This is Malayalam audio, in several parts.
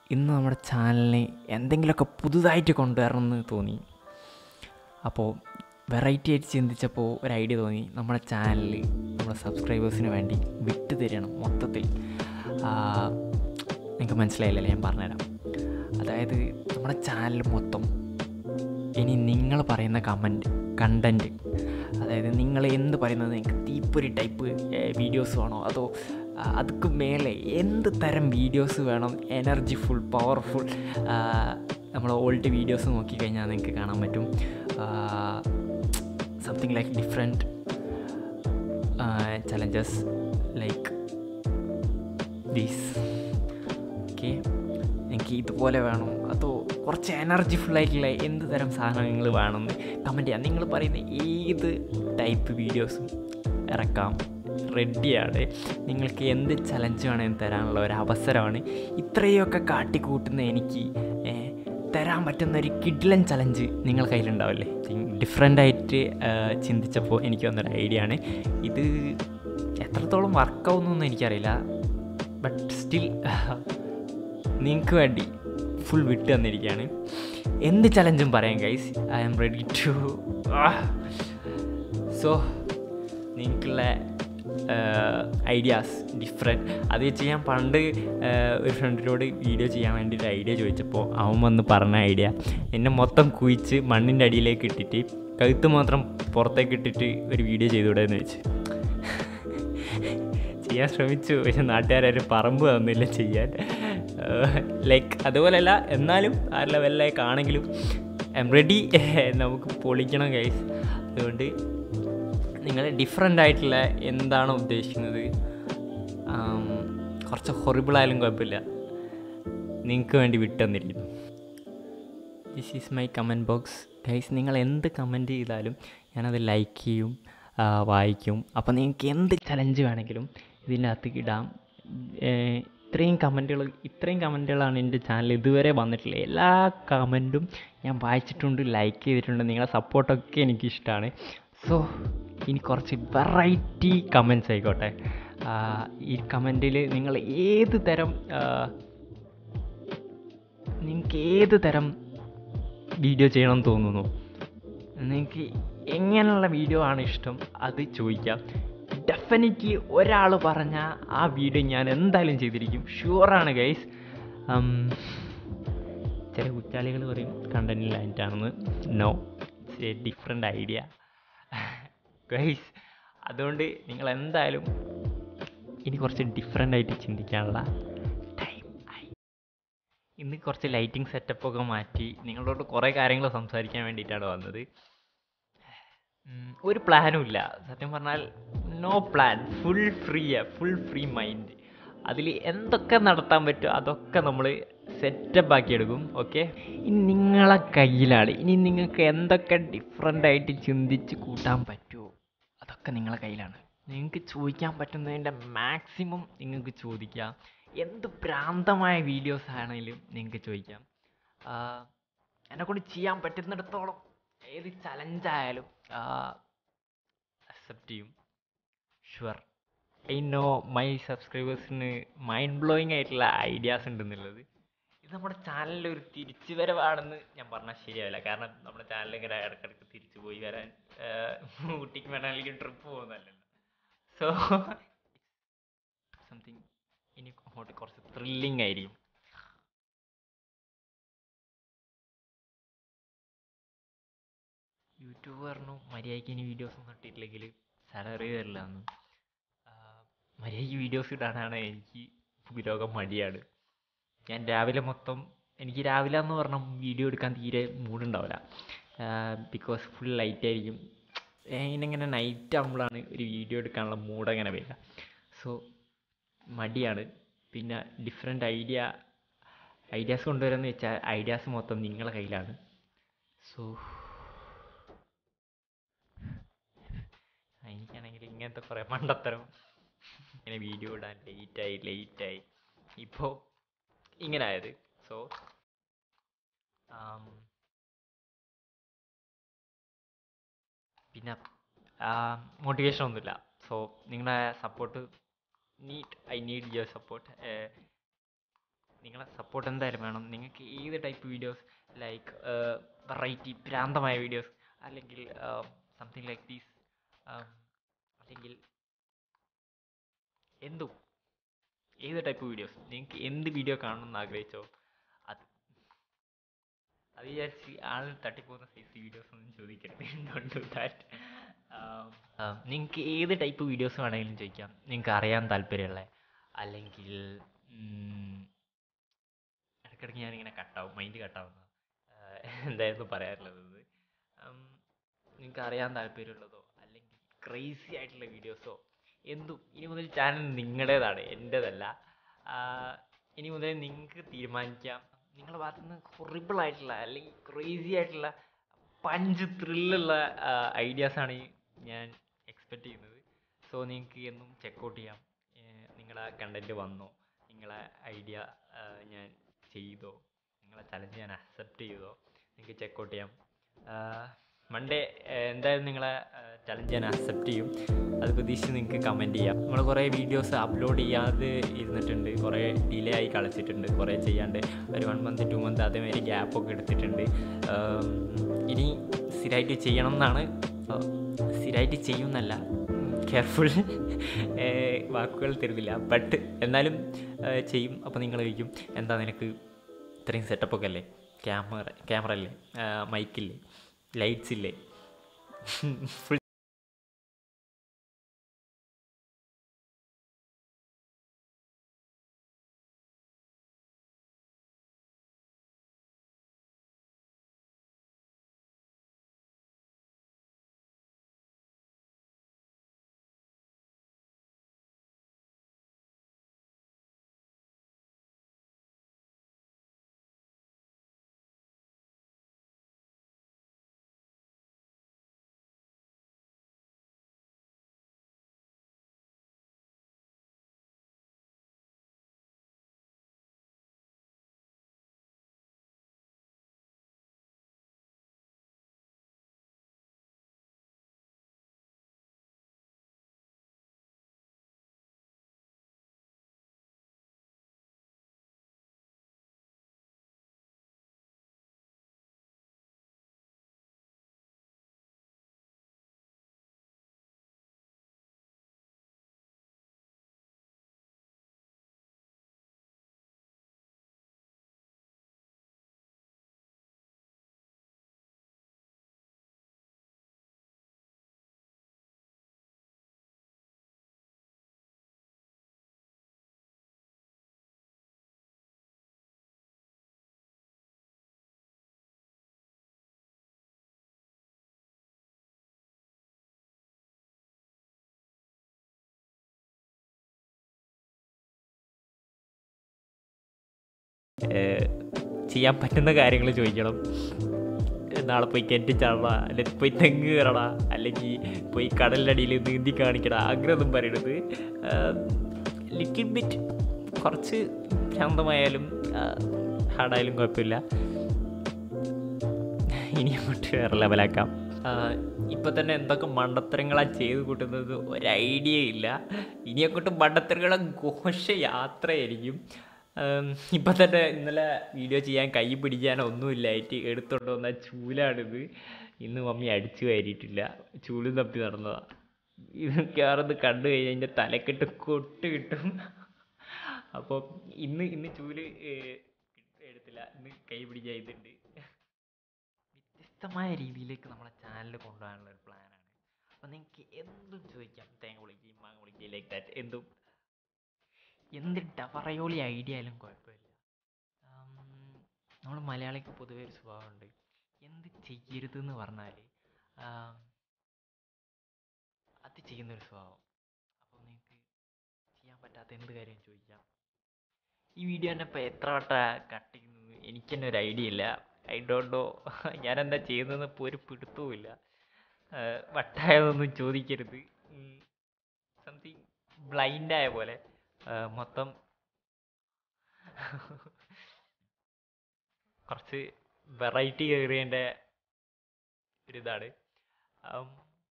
ഇന്ന് നമ്മുടെ ചാനലിനെ എന്തെങ്കിലുമൊക്കെ പുതുതായിട്ട് കൊണ്ടുവരണമെന്ന് തോന്നി അപ്പോൾ വെറൈറ്റി ആയിട്ട് ചിന്തിച്ചപ്പോൾ ഒരു ഐഡിയ തോന്നി നമ്മുടെ ചാനലിൽ നമ്മുടെ സബ്സ്ക്രൈബേഴ്സിന് വേണ്ടി വിട്ടു തരണം മൊത്തത്തിൽ നിങ്ങൾക്ക് മനസ്സിലായില്ലല്ലേ ഞാൻ പറഞ്ഞുതരാം അതായത് നമ്മുടെ ചാനൽ മൊത്തം ഇനി നിങ്ങൾ പറയുന്ന കമൻറ്റ് കണ്ടൻറ്റ് അതായത് നിങ്ങൾ എന്ത് പറയുന്നത് നിങ്ങൾക്ക് തീപ്പൊരി ടൈപ്പ് വീഡിയോസ് വേണോ അതോ അതുക്ക് മേലെ എന്ത് തരം വീഡിയോസ് വേണം എനർജി ഫുൾ പവർഫുൾ നമ്മൾ ഓൾഡ് വീഡിയോസ് നോക്കിക്കഴിഞ്ഞാൽ നിങ്ങൾക്ക് കാണാൻ പറ്റും something like different challenges like these okay എനിക്ക് ഇതുപോലെ വേണം അതോ കുറച്ച് എനർജി ഫുള്ളായിട്ടുള്ള എന്ത് തരം സാധനങ്ങൾ വേണമെന്ന് കമൻറ്റ് ചെയ്യാം നിങ്ങൾ പറയുന്ന ഏത് ടൈപ്പ് വീഡിയോസും ഇറക്കാം റെഡിയാണ് നിങ്ങൾക്ക് എന്ത് ചലഞ്ച് വേണമെന്ന് തരാനുള്ള ഒരു അവസരമാണ് ഇത്രയൊക്കെ കാട്ടിക്കൂട്ടുന്ന എനിക്ക് തരാൻ പറ്റുന്ന ഒരു കിഡ്ലൻ ചലഞ്ച് നിങ്ങളുടെ കയ്യിലുണ്ടാവില്ലേ ഡിഫറെൻ്റ് ആയിട്ട് ചിന്തിച്ചപ്പോൾ എനിക്ക് വന്നൊരു ഐഡിയ ആണ് ഇത് എത്രത്തോളം വർക്കാവുന്നൊന്നും എനിക്കറിയില്ല ബട്ട് സ്റ്റിൽ നിങ്ങൾക്ക് വേണ്ടി ഫുൾ വിട്ട് തന്നിരിക്കുകയാണ് എന്ത് ചലഞ്ചും പറയാം guys I am ready to so നിങ്ങൾക്കുള്ള ഐഡിയാസ് ഡിഫറെൻറ്റ് അത് വെച്ച് ഞാൻ പണ്ട് ഒരു ഫ്രണ്ടിനോട് വീഡിയോ ചെയ്യാൻ വേണ്ടിയിട്ട് ഐഡിയ ചോദിച്ചപ്പോൾ അവൻ വന്ന് പറഞ്ഞ ഐഡിയ എന്നെ മൊത്തം കുഴിച്ച് മണ്ണിൻ്റെ അടിയിലേക്ക് ഇട്ടിട്ട് കഴുത്ത് മാത്രം പുറത്തേക്ക് ഇട്ടിട്ട് ഒരു വീഡിയോ ചെയ്തുകൂടെ എന്ന് വെച്ച് ചെയ്യാൻ ശ്രമിച്ചു പക്ഷെ നാട്ടുകാരും പറമ്പ് തന്നില്ല ചെയ്യാൻ ലൈക്ക് അതുപോലെയല്ല എന്നാലും ആ ലെവലിലേക്ക് ആണെങ്കിലും ഐ എം റെഡി നമുക്ക് പൊളിക്കണം ഗൈസ് അതുകൊണ്ട് നിങ്ങൾ ഡിഫറെൻ്റ് ആയിട്ടുള്ള എന്താണോ ഉദ്ദേശിക്കുന്നത് കുറച്ച് ഹൊറിബിളായാലും കുഴപ്പമില്ല നിങ്ങൾക്ക് വേണ്ടി വിട്ടുതന്നിരിക്കുന്നു this is my comment box guys നിങ്ങൾ എന്ത് കമൻറ്റ് ചെയ്താലും ഞാനത് ലൈക്ക് ചെയ്യും വായിക്കും അപ്പോൾ നിങ്ങൾക്ക് എന്ത് ചലഞ്ച് വേണമെങ്കിലും ഇതിൻ്റെ അകത്തേക്ക് ഇടാം ഇത്രയും കമൻറ്റുകൾ ഇത്രയും കമൻറ്റുകളാണ് എൻ്റെ ചാനൽ ഇതുവരെ വന്നിട്ടുള്ളത് എല്ലാ കമൻറ്റും ഞാൻ വായിച്ചിട്ടുണ്ട് ലൈക്ക് ചെയ്തിട്ടുണ്ട് നിങ്ങളെ സപ്പോർട്ടൊക്കെ എനിക്കിഷ്ടമാണ് സോ ഇനി കുറച്ച് വെറൈറ്റി കമൻറ്റ്സ് ആയിക്കോട്ടെ ഈ കമൻറ്റിൽ നിങ്ങൾ ഏത് തരം നിങ്ങൾക്ക് ഏത് തരം വീഡിയോ ചെയ്യണം തോന്നുന്നു നിങ്ങൾക്ക് എങ്ങനെയുള്ള വീഡിയോ ആണ് ഇഷ്ടം അത് ചോദിക്കാം ഡെഫിനറ്റ്ലി ഒരാൾ പറഞ്ഞാൽ ആ വീഡിയോ ഞാൻ എന്തായാലും ചെയ്തിരിക്കും ഷുവറാണ് ഗൈസ് ചില കുറ്റാളികൾ പറയും കണ്ടൻറ്റിലായിട്ടാണെന്ന് no it's a different idea guys അതുകൊണ്ട് നിങ്ങൾ എന്തായാലും ഇനി കുറച്ച് ഡിഫറെൻ്റ് ആയിട്ട് ചിന്തിക്കാനുള്ള ടൈം ആയി ഇന്ന് കുറച്ച് ലൈറ്റിംഗ് സെറ്റപ്പൊക്കെ മാറ്റി നിങ്ങളോട് കുറേ കാര്യങ്ങൾ സംസാരിക്കാൻ വേണ്ടിയിട്ടാണ് വന്നത് ഒരു പ്ലാനും ഇല്ല സത്യം പറഞ്ഞാൽ no plan full free full free mind അതിൽ എന്തൊക്കെ നടത്താൻ പറ്റുമോ അതൊക്കെ നമ്മൾ സെറ്റപ്പ് ആക്കിയെടുക്കും ഓക്കെ ഇനി നിങ്ങളെ കയ്യിലാണ് ഇനി നിങ്ങൾക്ക് എന്തൊക്കെ ഡിഫറെൻ്റ് ആയിട്ട് ചിന്തിച്ച് കൂട്ടാൻ പറ്റുമോ അതൊക്കെ നിങ്ങളെ കയ്യിലാണ് നിങ്ങൾക്ക് ചോദിക്കാൻ പറ്റുന്നതിൻ്റെ മാക്സിമം നിങ്ങൾക്ക് ചോദിക്കാം എന്ത് ഭ്രാന്തമായ വീഡിയോസ് ആണെങ്കിലും നിങ്ങൾക്ക് ചോദിക്കാം എന്നെക്കൊണ്ട് ചെയ്യാൻ പറ്റുന്നിടത്തോളം ഏത് ചലഞ്ചായാലും അക്സെപ്റ്റ് ചെയ്യും ഷുവർ ഐ നോ മൈ സബ്സ്ക്രൈബേഴ്സിന് മൈൻഡ് ബ്ലോയിങ് ആയിട്ടുള്ള ഐഡിയാസ് ഉണ്ടെന്നുള്ളത് ഇത് നമ്മുടെ ചാനലിൽ ഒരു തിരിച്ചു വരവാണെന്ന് ഞാൻ പറഞ്ഞാൽ ശരിയാവില്ല കാരണം നമ്മുടെ ചാനൽ ഇങ്ങനെ ഇടയ്ക്കിടയ്ക്ക് തിരിച്ചു പോയി വരാൻ ഊട്ടിക്ക് വേണമെങ്കിൽ ട്രിപ്പ് പോകുന്നതല്ലല്ലോ സോ സംതിങ് ഇനി അങ്ങോട്ട് കുറച്ച് ത്രില്ലിംഗ് ആയിരിക്കും യൂട്യൂബ് പറഞ്ഞു മര്യാദയ്ക്ക് ഇനി വീഡിയോസ് ഒന്നും ഇട്ടിട്ടില്ലെങ്കിൽ സാലറി തരില്ല എന്ന് മര്യാദയ്ക്ക് വീഡിയോസ് ഇടാനാണ് എനിക്ക് ഭൂലോകം മടിയാണ് ഞാൻ രാവിലെ മൊത്തം എനിക്ക് രാവിലെ എന്ന് പറഞ്ഞാൽ വീഡിയോ എടുക്കാൻ തീരെ മൂഡുണ്ടാവില്ല ബിക്കോസ് ഫുൾ ലൈറ്റ് ആയിരിക്കും ഇതിനിങ്ങനെ നൈറ്റ് ആകുമ്പോഴാണ് ഒരു വീഡിയോ എടുക്കാനുള്ള മൂഡ് അങ്ങനെ വരിക സോ മടിയാണ് പിന്നെ ഡിഫറെൻ്റ് ഐഡിയ ഐഡിയാസ് കൊണ്ടുവരാമെന്ന് വെച്ചാൽ ഐഡിയാസ് മൊത്തം നിങ്ങളുടെ കയ്യിലാണ് സോ എനിക്കാണെങ്കിൽ ഇങ്ങനത്തെ കുറേ മണ്ടത്തരം ഇങ്ങനെ വീഡിയോ ഇടാൻ ലേറ്റായി ലേറ്റായി ഇപ്പോൾ ഇങ്ങനെ ആയത് സോ പിന്നെ മോട്ടിവേഷൻ ഒന്നുമില്ല സോ നിങ്ങളുടെ support need I need your support നിങ്ങളെ സപ്പോർട്ട് എന്തായാലും വേണം നിങ്ങൾക്ക് ഏത് ടൈപ്പ് വീഡിയോസ് ലൈക്ക് വെറൈറ്റി ഭ്രാന്തമായ വീഡിയോസ് അല്ലെങ്കിൽ സംതിങ് ലൈക്ക് ദീസ് അല്ലെങ്കിൽ എന്തും ഏത് ടൈപ്പ് വീഡിയോസ് നിങ്ങൾക്ക് എന്ത് വീഡിയോ കാണണമെന്ന് ആഗ്രഹിച്ചോ അത് അത് വിചാരിച്ച് ആൾ തട്ടിപ്പോകുന്ന സൈസ് വീഡിയോസ് ഒന്നും ചോദിക്കരുത് ഡോണ്ട് ഡു ദാറ്റ് നിങ്ങൾക്ക് ഏത് ടൈപ്പ് വീഡിയോസ് വേണമെങ്കിലും ചോദിക്കാം നിങ്ങൾക്ക് അറിയാൻ താല്പര്യമുള്ള അല്ലെങ്കിൽ ഉം, ഇടയ്ക്കിടയ്ക്ക് ഞാനിങ്ങനെ കട്ടാവും മൈൻഡ് കട്ടാവുന്ന എന്തായിരുന്നു പറയാറുള്ളത് നിങ്ങൾക്ക് അറിയാൻ താല്പര്യമുള്ളതോ അല്ലെങ്കിൽ ക്രേസി ആയിട്ടുള്ള വീഡിയോസോ എന്തും ഇനി മുതൽ ചാനൽ നിങ്ങളുടേതാണ് എൻ്റേതല്ല ഇനി മുതൽ നിങ്ങൾക്ക് തീരുമാനിക്കാം നിങ്ങളുടെ ഭാഗത്തു നിന്ന് ഹൊറിബിൾ ആയിട്ടുള്ള അല്ലെങ്കിൽ ക്രേസി ആയിട്ടുള്ള പഞ്ച് ത്രില്ലുള്ള ഐഡിയാസാണ് ഞാൻ എക്സ്പെക്റ്റ് ചെയ്യുന്നത് സോ നിങ്ങൾക്ക് എന്നും ചെക്കൗട്ട് ചെയ്യാം ഏഹ് നിങ്ങളുടെ കണ്ടൻറ്റ് വന്നോ നിങ്ങളെ ഐഡിയ ഞാൻ ചെയ്തോ നിങ്ങളെ ചലഞ്ച് ഞാൻ അക്സെപ്റ്റ് ചെയ്തോ നിങ്ങൾക്ക് ചെക്കൗട്ട് ചെയ്യാം മൺഡേ എന്തായാലും നിങ്ങളെ ചലഞ്ച് ഞാൻ അക്സെപ്റ്റ് ചെയ്യും അത് പ്രതീക്ഷിച്ച് നിങ്ങൾക്ക് കമൻറ്റ് ചെയ്യാം നമ്മൾ കുറേ വീഡിയോസ് അപ്ലോഡ് ചെയ്യാതെ ഇരുന്നിട്ടുണ്ട് കുറേ ഡിലേ ആയി കളിച്ചിട്ടുണ്ട് കുറേ ചെയ്യാണ്ട് ഒരു വൺ മന്ത് ടു മന്ത് അതേമാതിരി ഗ്യാപ്പൊക്കെ എടുത്തിട്ടുണ്ട് ആം, ഇനി സ്ഥിരമായിട്ട് ചെയ്യണം എന്നാണ് സ്ഥിരമായിട്ട് ചെയ്യുന്നല്ല കെയർഫുൾ വാക്കുകൾ തരുന്നില്ല ബട്ട് എന്നാലും ആ, ചെയ്യും അപ്പോൾ നിങ്ങൾ ചോദിക്കും എന്താ നിനക്ക് ഇത്രയും സെറ്റപ്പൊക്കെ അല്ലേ ക്യാമറ ക്യാമറ അല്ലേ മൈക്കില്ലേ ലൈറ്റ്സ് ഇല്ലേ ഫുൾ ചെയ്യാൻ പറ്റുന്ന കാര്യങ്ങൾ ചോദിക്കണം നാളെ പോയി കിണറ്റി ചാടടാ അല്ലെങ്കിൽ പോയി തെങ്ങ് കയറടാ അല്ലെങ്കിൽ പോയി കടലിൻ്റെ അടിയിൽ നീന്തി കാണിക്കടാ അങ്ങനെയൊന്നും പറയരുത് ലിറ്റിൽ ബിറ്റ് കുറച്ച് ശാന്തമായാലും ഹാർഡായാലും കുഴപ്പമില്ല ഇനി അങ്ങോട്ട് വേറെ ലെവലാക്കാം ഇപ്പം തന്നെ എന്തൊക്കെ മണ്ടത്തരങ്ങളാണ് ചെയ്ത് കൂട്ടുന്നത് ഒരു ഐഡിയ ഇല്ല ഇനി അങ്ങോട്ട് മണ്ടത്തരങ്ങളെ ഘോഷ യാത്രയായിരിക്കും ഇപ്പം തന്നെ ഇന്നലെ വീഡിയോ ചെയ്യാൻ കൈ പിടിക്കാനോ ഒന്നുമില്ലായിട്ട് എടുത്തോണ്ട് വന്ന ചൂലാണിത് ഇന്ന് മമ്മി അടിച്ചു കയറിയിട്ടില്ല ചൂലും തപ്പി നടന്നതാണ് ഇത് കയറുന്നത് കണ്ടു കഴിഞ്ഞാൽ എൻ്റെ തലക്കെട്ട് കൊട്ട് കിട്ടും അപ്പോൾ ഇന്ന് ഇന്ന് ചൂല് ഏഹ്, എടുത്തില്ല ഇന്ന് കൈ പിടിക്കാൻ ഇതുണ്ട് വ്യത്യസ്തമായ രീതിയിലേക്ക് നമ്മളെ ചാനൽ കൊണ്ടുപോകാനുള്ള ഒരു പ്ലാനാണ് അപ്പോൾ നിങ്ങൾക്ക് എന്തും ചോദിക്കാം തേങ്ങ വിളിക്കുകയും മാങ്ങ വിളിക്കുകയും ലൈക്ക് ദാറ്റ് എന്തും എന്ത് ഡവറയോളി ഐഡിയ ആയാലും കുഴപ്പമില്ല നമ്മൾ മലയാളിക്ക് പൊതുവേ ഒരു സ്വഭാവമുണ്ട് എന്ത് ചെയ്യരുതെന്ന് പറഞ്ഞാൽ അത് ചെയ്യുന്നൊരു സ്വഭാവം അപ്പോൾ നിങ്ങൾക്ക് ചെയ്യാൻ പറ്റാത്ത എന്ത് കാര്യം ചോദിക്കാം ഈ വീഡിയോ തന്നെ ഇപ്പോൾ എത്ര വട്ട കട്ട് ചെയ്യുന്നത് എനിക്ക് തന്നെ ഒരു ഐഡിയ ഇല്ല ഐ ഡോണ്ട് നോ ഞാൻ എന്താ ചെയ്യുന്നതെന്ന് ഇപ്പോൾ ഒരു പിടുത്തവും ഇല്ല വട്ടായതൊന്നും ചോദിക്കരുത് സംതിങ് ബ്ലൈൻഡായ പോലെ ആ, മൊത്തം കുറച്ച് വെറൈറ്റി കയറിയതിൻ്റെ ഒരിതാണ് ആം,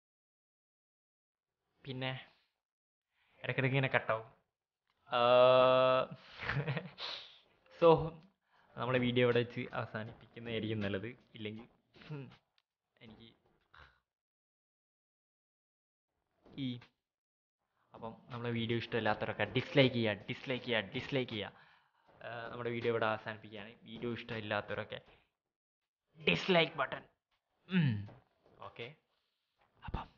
പിന്നെ ഇടയ്ക്കിടയ്ക്ക് ഇങ്ങനെ കട്ടാവും സോ നമ്മുടെ വീഡിയോ ഇവിടെ വെച്ച് അവസാനിപ്പിക്കുന്നതായിരിക്കും നല്ലത് ഇല്ലെങ്കിൽ ഹും, എനിക്ക് ഈ അപ്പം നമ്മുടെ വീഡിയോ ഇഷ്ടമില്ലാത്തവരൊക്കെ ഡിസ്ലൈക്ക് ചെയ്യുക ഡിസ്ലൈക്ക് ചെയ്യുക ഡിസ്ലൈക്ക് ചെയ്യുക ആ, നമ്മുടെ വീഡിയോ ഇവിടെ അവസാനിപ്പിക്കുകയാണ് വീഡിയോ ഇഷ്ടമില്ലാത്തവരൊക്കെ ഡിസ്ലൈക്ക് ബട്ടൺ ഓക്കെ അപ്പം